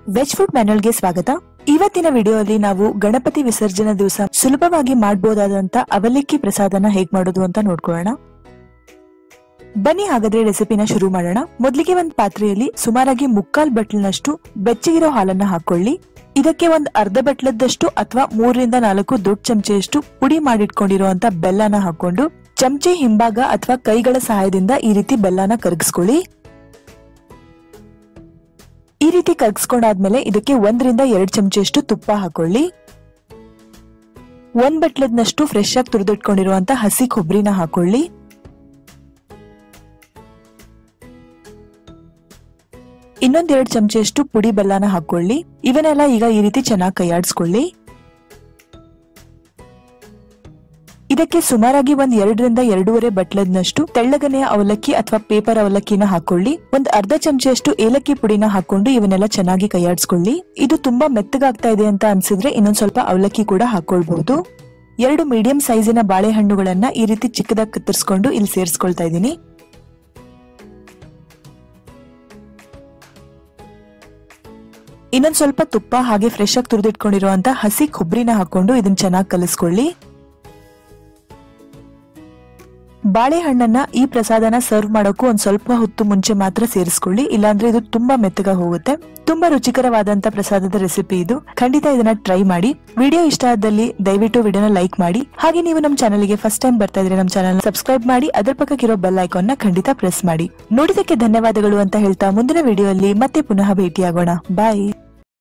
veg food ಮ್ಯಾನುವಲ್ಗೆ ಸ್ವಾಗತ ಇವತ್ತಿನ ವಿಡಿಯೋದಲ್ಲಿ ನಾವು ಗಣಪತಿ ವಿಸರ್ಜನಾ ದಿವಸ ಸುಲಭವಾಗಿ ಮಾಡಬಹುದಾದಂತ ಅವಲಕ್ಕಿ ಪ್ರಸಾದನ ಹೇಗ್ ಮಾಡೋದು ಅಂತ ನೋಡ್ಕೊಳ್ಳೋಣ ಬನ್ನಿ ಹಾಗಾದ್ರೆ ರೆಸಿಪಿನ ಶುರು ಮಾಡೋಣ ಮೊದಲಿಗೆ ಒಂದ್ ಪಾತ್ರೆಯಲ್ಲಿ ಸುಮಾರಾಗಿ ಮುಕ್ಕಾಲ್ ಬಟ್ಲಿನಷ್ಟು ಬೆಚ್ಚಗಿರೋ ಹಾಲನ್ನ ಹಾಕೊಳ್ಳಿ ಇದಕ್ಕೆ ಒಂದ್ ಅರ್ಧ ಬಟ್ಲದಷ್ಟು ಅಥವಾ ಮೂರರಿಂದ ನಾಲ್ಕು ದೊಡ್ಡ ಚಮಚೆಯಷ್ಟು ಪುಡಿ ಮಾಡಿಟ್ಕೊಂಡಿರುವಂತ ಬೆಲ್ಲನ ಹಾಕೊಂಡು ಚಮಚೆ ಹಿಂಭಾಗ ಅಥವಾ ಕೈಗಳ ಸಹಾಯದಿಂದ ಈ ರೀತಿ ಬೆಲ್ಲನ ಕರಗಿಸ್ಕೊಳ್ಳಿ ಈ ರೀತಿ ಕರ್ಗಿಸ್ಕೊಂಡಾದ್ಮೇಲೆ ಇದಕ್ಕೆ ಒಂದರಿಂದ ಎರಡ್ ಚಮಚೆಯಷ್ಟು ತುಪ್ಪ ಹಾಕೊಳ್ಳಿ ಒಂದ್ ಬಟ್ಲದ್ನಷ್ಟು ಫ್ರೆಶ್ ಆಗಿ ತುರಿದಿಟ್ಕೊಂಡಿರುವಂತ ಹಸಿ ಕೊಬ್ಬರಿನ ಹಾಕೊಳ್ಳಿ ಇನ್ನೊಂದ್ ಎರಡ್ ಚಮಚೆಯಷ್ಟು ಪುಡಿ ಬೆಲ್ಲನ ಹಾಕೊಳ್ಳಿ ಇವನ್ನೆಲ್ಲ ಈಗ ಈ ರೀತಿ ಚೆನ್ನಾಗಿ ಕೈಯಾಡಿಸ್ಕೊಳ್ಳಿ ಇದಕ್ಕೆ ಸುಮಾರಾಗಿ ಒಂದ್ ಎರಡರಿಂದ ಎರಡೂವರೆ ಬಟ್ಲದ್ನಷ್ಟು ತೆಳ್ಳಗನೆಯ ಅವಲಕ್ಕಿ ಅಥವಾ ಪೇಪರ್ ಅವಲಕ್ಕಿನ ಹಾಕೊಳ್ಳಿ ಒಂದ್ ಅರ್ಧ ಚಮಚೆಯಷ್ಟು ಏಲಕ್ಕಿ ಪುಡಿನ ಹಾಕೊಂಡು ಇವನ್ನೆಲ್ಲ ಚೆನ್ನಾಗಿ ಕೈಯಾಡಿಸ್ಕೊಳ್ಳಿ ಇದು ತುಂಬಾ ಮೆತ್ತಗಾಗ್ತಾ ಇದೆ ಅಂತ ಅನ್ಸಿದ್ರೆ ಇನ್ನೊಂದ್ ಸ್ವಲ್ಪ ಅವಲಕ್ಕಿ ಕೂಡ ಹಾಕೊಳ್ಬಹುದು ಎರಡು ಮೀಡಿಯಂ ಸೈಜಿನ ಬಾಳೆಹಣ್ಣುಗಳನ್ನ ಈ ರೀತಿ ಚಿಕ್ಕದಾಗಿ ಕತ್ತರಿಸ್ಕೊಂಡು ಇಲ್ಲಿ ಸೇರಿಸ್ಕೊಳ್ತಾ ಇದ್ದೀನಿ ಇನ್ನೊಂದ್ ಸ್ವಲ್ಪ ತುಪ್ಪ ಹಾಗೆ ಫ್ರೆಶ್ ಆಗಿ ತುರಿದಿಟ್ಕೊಂಡಿರುವಂತ ಹಸಿ ಕೊಬ್ಬರಿನ ಹಾಕೊಂಡು ಇದನ್ನ ಚೆನ್ನಾಗಿ ಕಲಿಸ್ಕೊಳ್ಳಿ ಬಾಳೆಹಣ್ಣನ್ನ ಈ ಪ್ರಸಾದನ ಸರ್ವ್ ಮಾಡೋಕ್ಕೂ ಒಂದ್ ಸ್ವಲ್ಪ ಹೊತ್ತು ಮುಂಚೆ ಮಾತ್ರ ಸೇರಿಸ್ಕೊಳ್ಳಿ ಇಲ್ಲಾಂದ್ರೆ ಇದು ತುಂಬಾ ಮೆತ್ತಗ ಹೋಗುತ್ತೆ ತುಂಬಾ ರುಚಿಕರವಾದಂತ ಪ್ರಸಾದದ ರೆಸಿಪಿ ಇದು ಖಂಡಿತ ಇದನ್ನ ಟ್ರೈ ಮಾಡಿ ವಿಡಿಯೋ ಇಷ್ಟ ಆದಲ್ಲಿ ದಯವಿಟ್ಟು ವಿಡಿಯೋನ ಲೈಕ್ ಮಾಡಿ ಹಾಗೆ ನೀವು ನಮ್ಮ ಚಾನಲ್ಗೆ ಫಸ್ಟ್ ಟೈಮ್ ಬರ್ತಾ ಇದ್ರೆ ನಮ್ಮ ಚಾನಲ್ ಸಬ್ಸ್ಕ್ರೈಬ್ ಮಾಡಿ ಅದರ ಪಕ್ಕಕ್ಕಿರೋ ಬೆಲ್ ಐಕಾನ್ ನ ಖಂಡಿತ ಪ್ರೆಸ್ ಮಾಡಿ ನೋಡಿದಕ್ಕೆ ಧನ್ಯವಾದಗಳು ಅಂತ ಹೇಳ್ತಾ ಮುಂದಿನ ವಿಡಿಯೋಲ್ಲಿ ಮತ್ತೆ ಪುನಃ ಭೇಟಿಯಾಗೋಣ ಬಾಯ್